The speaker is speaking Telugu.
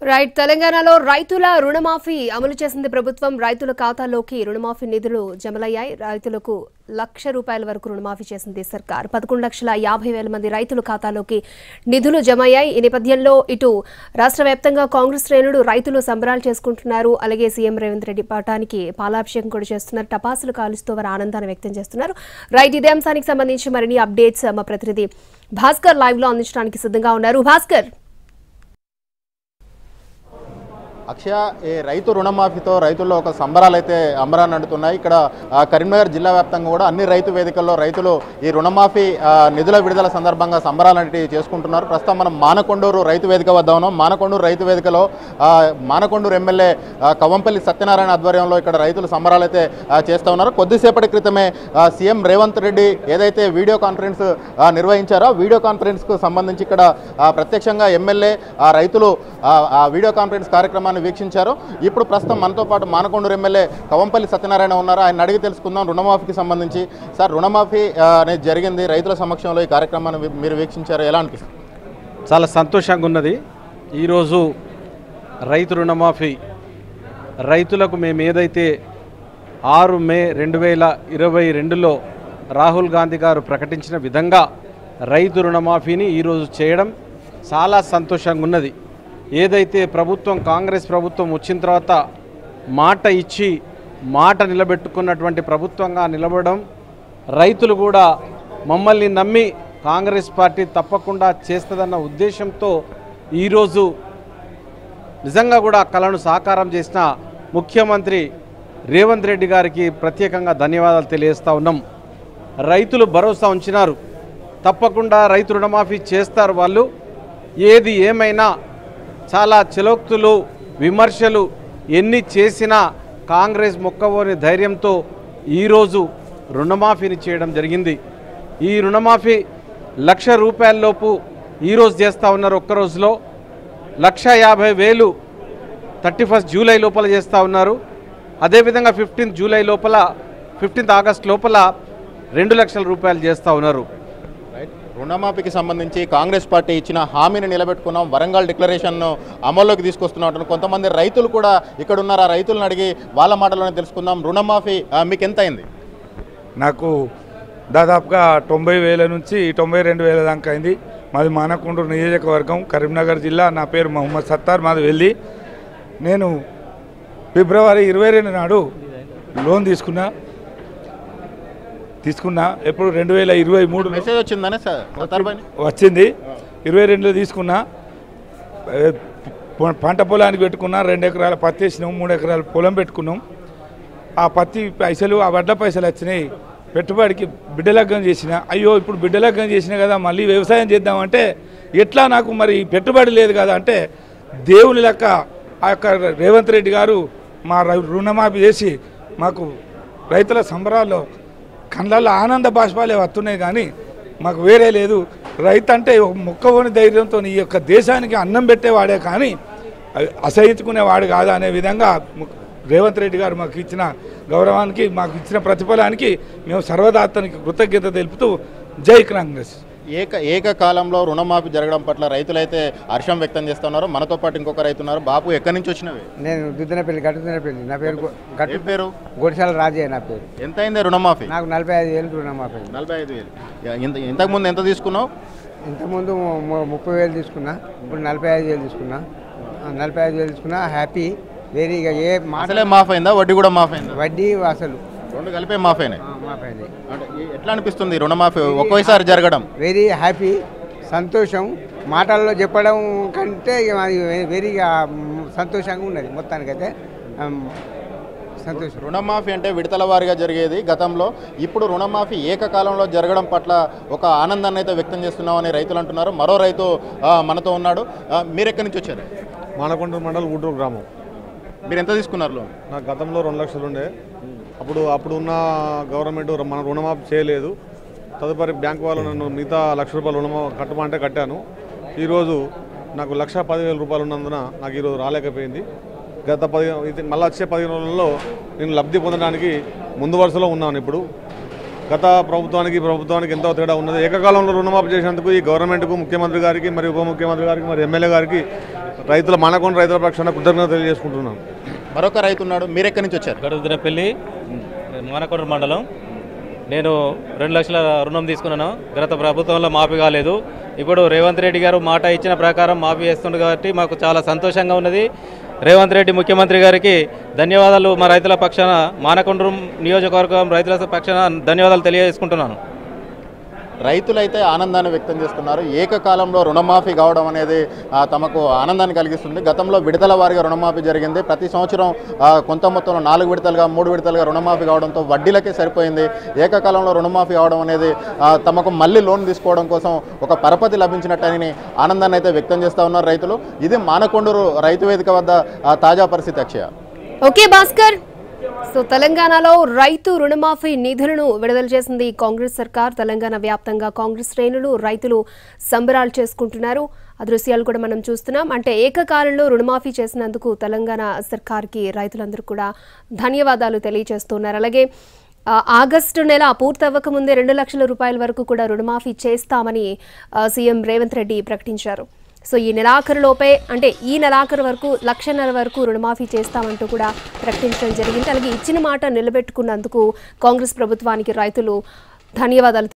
రైట్ తెలంగాణలో రైతుల రుణమాఫీ అమలు చేసింది ప్రభుత్వం రైతుల ఖాతాలోకి రుణమాఫీ నిధులు జమలయ్యాయి రైతులకు లక్ష రూపాయల వరకు రుణమాఫీ చేసింది సర్కార్ పదకొండు లక్షల యాభై వేల మంది రైతుల ఖాతాలోకి నిధులు జమయ్యాయి ఈ నేపథ్యంలో ఇటు రాష్ట్ర వ్యాప్తంగా కాంగ్రెస్ శ్రేణులు రైతులు సంబరాలు చేసుకుంటున్నారు అలాగే సీఎం రేవంత్ రెడ్డి పటానికి పాలాభిషేకం కూడా చేస్తున్నారు టపాసులు కాలుస్తూ వారు ఆనందాన్ని వ్యక్తం చేస్తున్నారు రైట్ ఇదే అంశానికి సంబంధించి మరిన్ని అప్డేట్స్ మా ప్రతినిధి భాస్కర్ లైవ్ లో అందించడానికి సిద్ధంగా ఉన్నారు భాస్కర్ అక్షయ ఈ రైతు రుణమాఫీతో రైతుల్లో ఒక సంబరాలు అయితే అంబరాన్ని నడుతున్నాయి ఇక్కడ ఆ, కరీంనగర్ జిల్లా వ్యాప్తంగా కూడా అన్ని రైతు వేదికల్లో రైతులు ఈ రుణమాఫీ ఆ, నిధుల విడుదల సందర్భంగా సంబరాలు అనేవి చేసుకుంటున్నారు ప్రస్తుతం మనం మానకొండూరు రైతు వేదిక వద్ద ఉన్నాం మానకొండూరు రైతు వేదికలో ఆ, మానకొండూరు ఎమ్మెల్యే ఆ, కవంపల్లి సత్యనారాయణ ఆధ్వర్యంలో ఇక్కడ రైతులు సంబరాలు అయితే ఆ, చేస్తూ ఉన్నారు కొద్దిసేపటి క్రితమే ఆ, సీఎం రేవంత్ రెడ్డి ఏదైతే వీడియో కాన్ఫరెన్స్ ఆ, నిర్వహించారో వీడియో కాన్ఫరెన్స్కు సంబంధించి ఇక్కడ ఆ, ప్రత్యక్షంగా ఎమ్మెల్యే ఆ రైతులు ఆ, ఆ వీడియో కాన్ఫరెన్స్ కార్యక్రమాన్ని వీక్షించారు ఇప్పుడు ప్రస్తుతం మనతో పాటు మానకొండూరు ఎమ్మెల్యే కవంపల్లి సత్యనారాయణ ఉన్నారు ఆయన అడిగి తెలుసుకుందాం రుణమాఫీకి సంబంధించి సార్ రుణమాఫీ ఆ, అనేది జరిగింది రైతుల సమక్షంలో ఈ కార్యక్రమాన్ని వీ- మీరు వీక్షించారు ఎలా అనిపిస్తుంది చాలా సంతోషంగా ఉన్నది ఈరోజు రైతు రుణమాఫీ రైతులకు మేము ఏదైతే ఆరు మే రెండు వేల ఇరవై రెండులో రాహుల్ గాంధీ గారు ప్రకటించిన విధంగా రైతు రుణమాఫీని ఈరోజు చేయడం చాలా సంతోషంగా ఉన్నది ఏదైతే ప్రభుత్వం కాంగ్రెస్ ప్రభుత్వం వచ్చిన తర్వాత మాట ఇచ్చి మాట నిలబెట్టుకున్నటువంటి ప్రభుత్వంగా నిలబడడం రైతులు కూడా మమ్మల్ని నమ్మి కాంగ్రెస్ పార్టీ తప్పకుండా చేస్తుందన్న ఉద్దేశంతో ఈరోజు నిజంగా కూడా ఆ కళను సాకారం చేసిన ముఖ్యమంత్రి రేవంత్ రెడ్డి గారికి ప్రత్యేకంగా ధన్యవాదాలు తెలియజేస్తా ఉన్నాం రైతులు భరోసా ఉంచినారు తప్పకుండా రైతు రుణమాఫీ చేస్తారు వాళ్ళు ఏది ఏమైనా చాలా చలోక్తులు విమర్శలు ఎన్ని చేసినా కాంగ్రెస్ మొక్కవోని ధైర్యంతో ఈరోజు రుణమాఫీని చేయడం జరిగింది ఈ రుణమాఫీ లక్ష రూపాయలలోపు ఈరోజు చేస్తూ ఉన్నారు ఒక్క రోజులో లక్ష యాభై వేలు థర్టీ ఫస్ట్ జూలై లోపల చేస్తూ ఉన్నారు అదేవిధంగా ఫిఫ్టీన్త్ జూలై లోపల ఫిఫ్టీన్త్ ఆగస్ట్ లోపల రెండు లక్షల రూపాయలు చేస్తూ ఉన్నారు రైట్ రుణమాఫీకి సంబంధించి కాంగ్రెస్ పార్టీ ఇచ్చిన హామీని నిలబెట్టుకున్నాం వరంగల్ డిక్లరేషన్ను అమల్లోకి తీసుకొస్తున్నాం కొంతమంది రైతులు కూడా ఇక్కడ ఉన్నారు ఆ రైతులను అడిగి వాళ్ళ మాటలోనే తెలుసుకుందాం రుణమాఫీ ఆ, మీకు ఎంత అయింది నాకు దాదాపుగా తొంభై వేల నుంచి తొంభై రెండు వేల దాకా అయింది మాది మానకొండూరు నియోజకవర్గం కరీంనగర్ జిల్లా నా పేరు మొహమ్మద్ సత్తార్ మాది వెళ్ళి నేను ఫిబ్రవరి ఇరవై రెండు నాడు లోన్ తీసుకున్నా తీసుకున్నా ఎప్పుడు రెండు వేల ఇరవై మూడు మెసేజ్ వచ్చిందనే సార్ సత్తార్ భాయ్ వచ్చింది ఇరవై రెండులో తీసుకున్నా ఏ, ప- పంట పొలానికి పెట్టుకున్నా రెండు ఎకరాల పత్తి వేసినాం మూడు ఎకరాల పొలం పెట్టుకున్నాం ఆ పత్తి పైసలు ఆ వడ్ల పైసలు వచ్చినాయి పెట్టుబడికి బిడ్డలగ్గం చేసిన అయ్యో ఇప్పుడు బిడ్డలగ్గం చేసిన కదా మళ్ళీ వ్యవసాయం చేద్దామంటే ఎట్లా నాకు మరి పెట్టుబడి లేదు కదా అంటే దేవుని లెక్క ఆ యొక్క రేవంత్ రెడ్డి గారు మా ర- రుణమాఫీ చేసి మాకు రైతుల సంబరాల్లో కళ్ళల్లో ఆనంద బాష్పాలే వస్తున్నాయి కానీ మాకు వేరే లేదు రైతు అంటే ఒక మొక్కవోని ధైర్యంతో ఈ యొక్క దేశానికి అన్నం పెట్టేవాడే కానీ అ- అసహించుకునేవాడు కాదు అనే విధంగా ము- రేవంత్ రెడ్డి గారు మాకు ఇచ్చిన గౌరవానికి మాకు ఇచ్చిన ప్రతిఫలానికి మేము సర్వదాత్తానికి కృతజ్ఞత తెలుపుతూ జై కాంగ్రెస్ ఏక ఏకకాలంలో రుణమాఫీ జరగడం పట్ల రైతులైతే హర్షం వ్యక్తం చేస్తున్నారు మనతో పాటు ఇంకొక రైతు ఉన్నారు బాపు ఎక్కడి నుంచి వచ్చినవి నేను దుద్దనపల్లి గట్టుదినపల్లి నా పేరు గొ- గట్టు ఏ పేరు గొడిశాల రాజయ్య నా పేరు ఎంత అయింది రుణమాఫీ నాకు నలభై ఐదు వేలు రుణమాఫీ నలభై ఐదు వేలు ఇంత ఇంతకుముందు ఎంత తీసుకున్నావు ఇంతకుముందు ము- ము- ముప్పై వేలు తీసుకున్నా ఇప్పుడు నలభై ఐదు వేలు తీసుకున్నా ఆ, నలభై ఐదు వేలు తీసుకున్నా హ్యాపీ వెరీ ఇక ఏ మాట అసలే మాఫ్ అయిందా వడ్డీ కూడా మాఫ్ అయిందా వడ్డీ అసలు రెండు కలిపే మాఫ్ అయినాయి ఆ, మాఫైంది అంటే ఏ- ఎట్లా అనిపిస్తుంది రుణమాఫీ ఒకేసారి జరగడం వెరీ హ్యాపీ సంతోషం మాటల్లో చెప్పడం కంటే ఇక అది వెరీ ఇక, మ్, సంతోషంగా ఉన్నది మొత్తానికైతే ఆమ్, సంతోషం రుణమాఫీ అంటే విడతల వారీగా జరిగేది గతంలో ఇప్పుడు రుణమాఫీ ఏకకాలంలో జరగడం పట్ల ఒక ఆనందాన్ని అయితే వ్యక్తం చేస్తున్నామని రైతులు అంటున్నారు మరో రైతు ఆ, మనతో ఉన్నాడు ఆ, మీరు ఎక్కడి నుంచి వచ్చారు మానకొండ మండలం ఊటూరు గ్రామం మీరు ఎంత తీసుకున్నారు లోన్ నాకు గతంలో రెండు లక్షలు ఉండే అప్పుడు అప్పుడు ఉన్న గవర్నమెంట్ మన రుణమాఫీ చేయలేదు తదుపరి బ్యాంక్ వాళ్ళు నన్ను మిగతా లక్ష రూపాయలు రుణమా కట్టమంటే కట్టాను ఈరోజు నాకు లక్ష పదివేల రూపాయలు ఉన్నందున నాకు ఈరోజు రాలేకపోయింది గత పది ఇది మళ్ళీ వచ్చే పదిహేను రోజుల్లో నేను లబ్ధి పొందడానికి ముందు వరుసలో ఉన్నాను ఇప్పుడు గత ప్రభుత్వానికి ఈ ప్రభుత్వానికి ఎంతో తేడా ఉన్నది ఏకకాలంలో రుణమాఫీ చేసినందుకు ఈ గవర్నమెంట్కు ముఖ్యమంత్రి గారికి మరి ఉప ముఖ్యమంత్రి గారికి మరి ఎమ్మెల్యే గారికి రైతుల మనకొండ రైతుల పక్షాన కృతజ్ఞత తెలియజేసుకుంటున్నాను మరొక రైతు ఉన్నాడు మీరు ఎక్కడి నుంచి వచ్చారు గడుదినపల్లి మానకొండ మండలం నేను రెండు లక్షల రుణం తీసుకున్నాను గత ప్రభుత్వంలో మాఫీ కాలేదు ఇప్పుడు రేవంత్ రెడ్డి గారు మాట ఇచ్చిన ప్రకారం మాఫీ చేస్తుండే కాబట్టి మాకు చాలా సంతోషంగా ఉన్నది రేవంత్ రెడ్డి ముఖ్యమంత్రి గారికి ధన్యవాదాలు మా రైతుల పక్షాన మానకొండ నియోజకవర్గం రైతుల పక్షాన ధన్యవాదాలు తెలియజేసుకుంటున్నాను రైతులైతే ఆనందాన్ని వ్యక్తం చేస్తున్నారు ఏకకాలంలో రుణమాఫీ కావడం అనేది ఆ, తమకు ఆనందాన్ని కలిగిస్తుంది గతంలో విడతల వారీగా రుణమాఫీ జరిగింది ప్రతి సంవత్సరం ఆ, కొంత మొత్తంలో నాలుగు విడతలుగా మూడు విడతలుగా రుణమాఫీ కావడంతో వడ్డీలకే సరిపోయింది ఏకకాలంలో రుణమాఫీ అవడం అనేది ఆ, తమకు మళ్ళీ లోన్ తీసుకోవడం కోసం ఒక పరపతి లభించినట్టని ఆనందాన్ని అయితే వ్యక్తం చేస్తూ ఉన్నారు రైతులు ఇది మానకొండూరు రైతు వేదిక వద్ద ఆ, తాజా పరిస్థితి అక్షయ ఓకే భాస్కర్ సో తెలంగాణలో రైతు రుణమాఫీ నిధులను విడుదల చేసింది కాంగ్రెస్ సర్కార్ తెలంగాణ వ్యాప్తంగా కాంగ్రెస్ శ్రేణులు రైతులు సంబరాలు చేసుకుంటున్నారు ఆ దృశ్యాలు కూడా మనం చూస్తున్నాం అంటే ఏకకాలంలో రుణమాఫీ చేసినందుకు తెలంగాణ సర్కార్కి రైతులందరూ కూడా ధన్యవాదాలు తెలియజేస్తున్నారు అలాగే ఆ, ఆగస్టు నెల పూర్తవ్వక ముందే రెండు లక్షల రూపాయల వరకు కూడా రుణమాఫీ చేస్తామని ఆ, సీఎం రేవంత్ రెడ్డి ప్రకటించారు సో ఈ నెలాఖరులోపే అంటే ఈ నెలాఖరు వరకు లక్షన్నర వరకు రుణమాఫీ చేస్తామంటూ కూడా ప్రకటించడం జరిగింది అలాగే ఇచ్చిన మాట నిలబెట్టుకున్నందుకు కాంగ్రెస్ ప్రభుత్వానికి రైతులు ధన్యవాదాలు